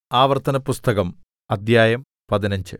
ആവർത്തനപുസ്തകം അദ്ധ്യായം പതിനഞ്ച്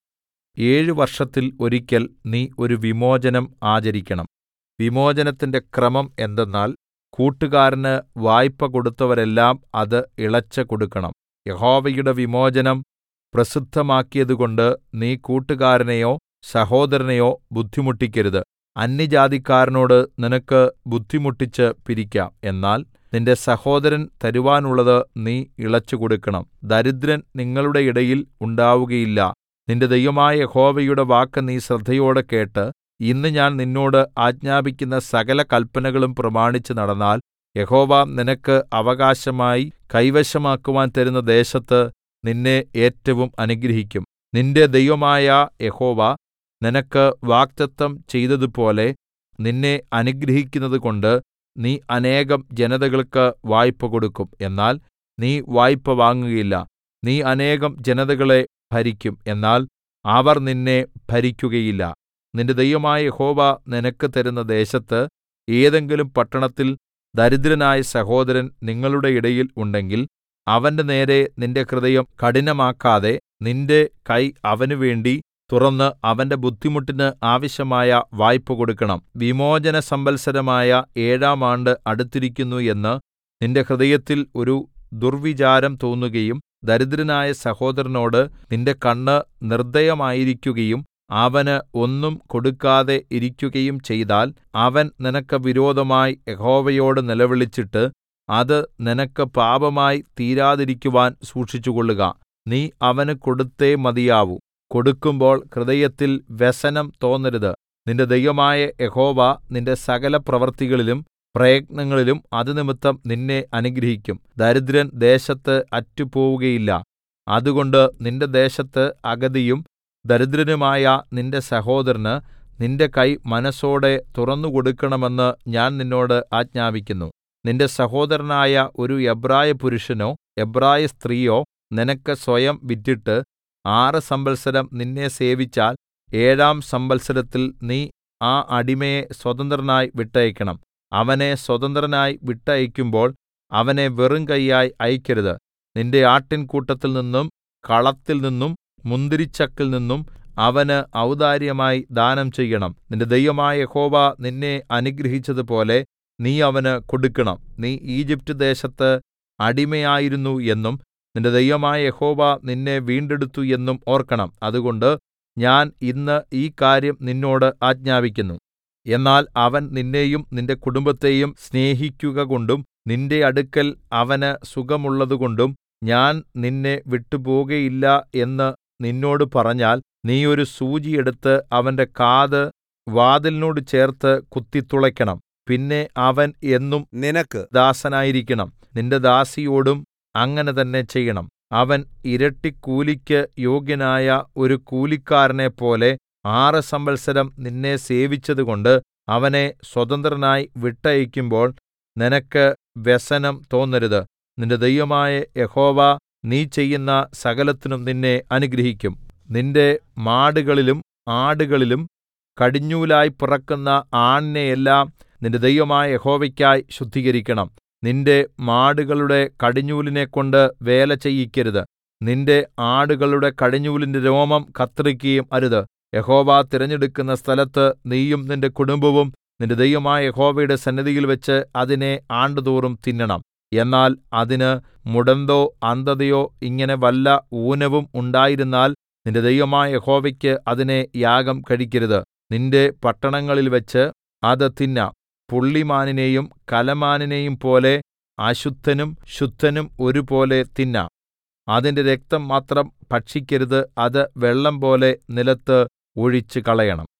ഏഴു വർഷത്തിൽ ഒരിക്കൽ നീ ഒരു വിമോചനം ആചരിക്കണം വിമോചനത്തിന്റെ ക്രമം എന്തെന്നാൽ കൂട്ടുകാരന് വായ്പ കൊടുത്തവരെല്ലാം അത് ഇളച്ച് കൊടുക്കണം യഹോവയുടെ വിമോചനം പ്രസിദ്ധമാക്കിയതുകൊണ്ട് നീ കൂട്ടുകാരനെയോ സഹോദരനെയോ ബുദ്ധിമുട്ടിക്കരുത് അന്യജാതിക്കാരനോട് നിനക്ക് ബുദ്ധിമുട്ടിച്ച് പിരിക്കാം എന്നാൽ നിന്റെ സഹോദരൻ തരുവാനുള്ളത് നീ ഇളച്ചുകൊടുക്കണം ദരിദ്രൻ നിങ്ങളുടെ ഇടയിൽ ഉണ്ടാവുകയില്ല നിന്റെ ദൈവമായ യഹോവയുടെ വാക്ക് നീ ശ്രദ്ധയോടെ കേട്ട് ഇന്ന് ഞാൻ നിന്നോട് ആജ്ഞാപിക്കുന്ന സകല കല്പനകളും പ്രമാണിച്ച് നടന്നാൽ യഹോവ നിനക്ക് അവകാശമായി കൈവശമാക്കുവാൻ തരുന്ന ദേശത്ത് നിന്നെ ഏറ്റവും അനുഗ്രഹിക്കും നിന്റെ ദൈവമായ യഹോവ നിനക്ക് വാഗ്ദത്തം ചെയ്തതുപോലെ നിന്നെ അനുഗ്രഹിക്കുന്നതുകൊണ്ട് നീ അനേകം ജനതകൾക്ക് വായ്പ കൊടുക്കും എന്നാൽ നീ വായ്പ വാങ്ങുകയില്ല നീ അനേകം ജനതകളെ ഭരിക്കും എന്നാൽ അവർ നിന്നെ ഭരിക്കുകയില്ല നിന്റെ ദൈവമായ യഹോവ നിനക്ക് തരുന്ന ദേശത്ത് ഏതെങ്കിലും പട്ടണത്തിൽ ദരിദ്രനായ സഹോദരൻ നിങ്ങളുടെ ഇടയിൽ ഉണ്ടെങ്കിൽ അവന്റെ നേരെ നിന്റെ ഹൃദയം കഠിനമാക്കാതെ നിന്റെ കൈ അവനുവേണ്ടി തുറന്ന് അവന്റെ ബുദ്ധിമുട്ടിന് ആവശ്യമായ വായ്പ കൊടുക്കണം വിമോചന സംവത്സരമായ ഏഴാം ആണ്ട് അടുത്തിരിക്കുന്നു എന്ന് നിന്റെ ഹൃദയത്തിൽ ഒരു ദുർവിചാരം തോന്നുകയും ദരിദ്രനായ സഹോദരനോട് നിന്റെ കണ്ണ് നിർദ്ദയമായിരിക്കുകയും അവന് ഒന്നും കൊടുക്കാതെ ഇരിക്കുകയും ചെയ്താൽ അവൻ നിനക്ക് വിരോധമായി യഹോവയോട് നിലവിളിച്ചിട്ട് അത് നിനക്ക് പാപമായി തീരാതിരിക്കുവാൻ സൂക്ഷിച്ചുകൊള്ളുക നീ അവന് കൊടുത്തേ മതിയാവൂ കൊടുക്കുമ്പോൾ ഹൃദയത്തിൽ വ്യസനം തോന്നരുത് നിന്റെ ദൈവമായ യഹോവ നിന്റെ സകല പ്രവൃത്തികളിലും പ്രയത്നങ്ങളിലും അതുനിമിത്തം നിന്നെ അനുഗ്രഹിക്കും ദരിദ്രൻ ദേശത്ത് അറ്റുപോവുകയില്ല അതുകൊണ്ട് നിന്റെ ദേശത്ത് അഗതിയും ദരിദ്രനുമായ നിന്റെ സഹോദരന് നിന്റെ കൈ മനസ്സോടെ തുറന്നുകൊടുക്കണമെന്ന് ഞാൻ നിന്നോട് ആജ്ഞാപിക്കുന്നു നിന്റെ സഹോദരനായ ഒരു എബ്രായ പുരുഷനോ എബ്രായ സ്ത്രീയോ നിനക്ക് സ്വയം വിറ്റിട്ട് ആറ് സംവത്സരം നിന്നെ സേവിച്ചാൽ ഏഴാം സംവത്സരത്തിൽ നീ ആ അടിമയെ സ്വതന്ത്രനായി വിട്ടയക്കണം അവനെ സ്വതന്ത്രനായി വിട്ടയക്കുമ്പോൾ അവനെ വെറും കൈയായി അയക്കരുത് നിന്റെ ആട്ടിൻകൂട്ടത്തിൽ നിന്നും കളത്തിൽ നിന്നും മുന്തിരിച്ചക്കിൽ നിന്നും അവന് ഔദാര്യമായി ദാനം ചെയ്യണം നിന്റെ ദൈവമായ യഹോവ നിന്നെ അനുഗ്രഹിച്ചതുപോലെ നീ അവന് കൊടുക്കണം നീ ഈജിപ്റ്റ് ദേശത്ത് അടിമയായിരുന്നു എന്നും നിന്റെ ദൈവമായ യഹോവ നിന്നെ വീണ്ടെടുത്തു എന്നും ഓർക്കണം അതുകൊണ്ട് ഞാൻ ഇന്ന് ഈ കാര്യം നിന്നോട് ആജ്ഞാപിക്കുന്നു എന്നാൽ അവൻ നിന്നെയും നിന്റെ കുടുംബത്തെയും സ്നേഹിക്കുകകൊണ്ടും നിന്റെ അടുക്കൽ അവന് സുഖമുള്ളതുകൊണ്ടും ഞാൻ നിന്നെ വിട്ടുപോകയില്ല എന്ന് നിന്നോട് പറഞ്ഞാൽ നീ ഒരു സൂചി എടുത്ത് അവന്റെ കാത് വാതിലിനോട് ചേർത്ത് കുത്തിത്തുളയ്ക്കണം പിന്നെ അവൻ എന്നും നിനക്ക് ദാസനായിരിക്കണം നിന്റെ ദാസിയോടും അങ്ങനെ തന്നെ ചെയ്യണം അവൻ ഇരട്ടി കൂലിക്ക് യോഗ്യനായ ഒരു കൂലിക്കാരനെ പോലെ ആറ് സംവത്സരം നിന്നെ സേവിച്ചതുകൊണ്ട് അവനെ സ്വതന്ത്രനായി വിട്ടയക്കുമ്പോൾ നിനക്ക് വ്യസനം തോന്നരുത് നിന്റെ ദൈവമായ യഹോവ നീ ചെയ്യുന്ന സകലത്തിനും നിന്നെ അനുഗ്രഹിക്കും നിന്റെ മാടുകളിലും ആടുകളിലും കടിഞ്ഞൂലായി പിറക്കുന്ന ആണിനെയെല്ലാം നിന്റെ ദൈവമായ യഹോവയ്ക്കായി ശുദ്ധീകരിക്കണം നിന്റെ മാടുകളുടെ കടിഞ്ഞൂലിനെക്കൊണ്ട് വേല ചെയ്യിക്കരുത് നിന്റെ ആടുകളുടെ കടിഞ്ഞൂലിന്റെ രോമം കത്രിക്കുകയും അരുത് യഹോവ തിരഞ്ഞെടുക്കുന്ന സ്ഥലത്ത് നീയും നിന്റെ കുടുംബവും നിന്റെ ദൈവമായ യഹോവയുടെ സന്നിധിയിൽ വെച്ച് അതിനെ ആണ്ടുതോറും തിന്നണം എന്നാൽ അതിന് മുടന്തോ അന്ധതയോ ഇങ്ങനെ വല്ല ഊനവും ഉണ്ടായിരുന്നാൽ നിന്റെ ദൈവമായ യഹോവയ്ക്ക് അതിനെ യാഗം കഴിക്കരുത് നിന്റെ പട്ടണങ്ങളിൽ വെച്ച് അത് തിന്നാം പുള്ളിമാനിനെയും കലമാനിനെയും പോലെ അശുദ്ധനും ശുദ്ധനും ഒരുപോലെ തിന്നാം അതിന്റെ രക്തം മാത്രം ഭക്ഷിക്കരുത് അത് വെള്ളം പോലെ നിലത്ത് ഒഴിച്ചു കളയണം